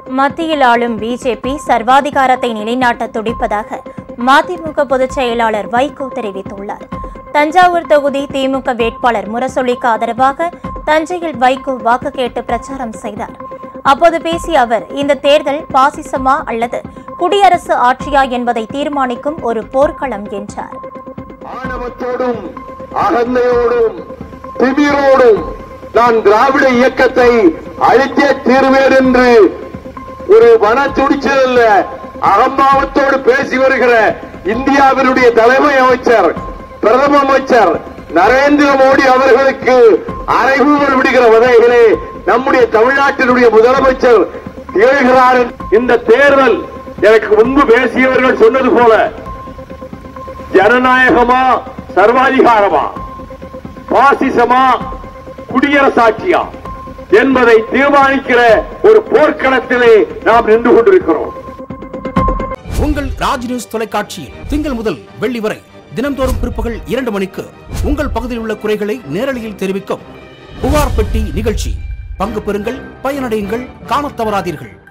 மத்தியில் ஆளும் பிஜேபி சர்வாதிகாரத்தை நிலைநாட்ட துடிப்பதாக மதிமுக பொதுச் செயலாளர் வைகோ தெரிவித்துள்ளார் தஞ்சாவூர் தொகுதி திமுக வேட்பாளர் முரசொலிக்கு ஆதரவாக தஞ்சையில் வைகோ வாக்கு கேட்டு பிரச்சாரம் செய்தார் அப்போது பேசிய அவர் இந்த தேர்தல் பாசிசமா அல்லது குடியரசு ஆட்சியா என்பதை தீர்மானிக்கும் ஒரு போர்க்களம் என்றார் ஆணவத்தோடும் அகந்தையோடும் திமிரோடும் நான் திராவிட இயக்கத்தை அழித்தே தீர்வேன் என்று ஒரு மன துடிச்சல் அல்ல அகம்பாவத்தோடு பேசி வருகிற இந்தியாவினுடைய தலைமை அமைச்சர் பிரதம அமைச்சர் நரேந்திர மோடி அவர்களுக்கு அறைகூவல் விடுகிற வகையிலே நம்முடைய தமிழ்நாட்டினுடைய முதலமைச்சர் திகழ்கிறார் இந்த தேர்தல் எனக்கு முன்பு பேசியவர்கள் சொன்னது போல ஜனநாயகமா சர்வாதிகாரமா பாசிசமா குடியரசாட்சியா என்பதை தீர்மானிக்கிற ஒரு போர்க்களத்திலே நாம் நின்று கொண்டிருக்கிறோம் உங்கள் ராஜ் நியூஸ் தொலைக்காட்சியில் திங்கள் முதல் வெள்ளி வரை தினம்தோறும் பிற்பகல் இரண்டு மணிக்கு உங்கள் பகுதியில் உள்ள குறைகளை நேரலையில் தெரிவிக்கும் புகார் பெட்டி நிகழ்ச்சி பங்கு பெறுங்கள் பயனடையுங்கள் காணத் தவறாதீர்கள்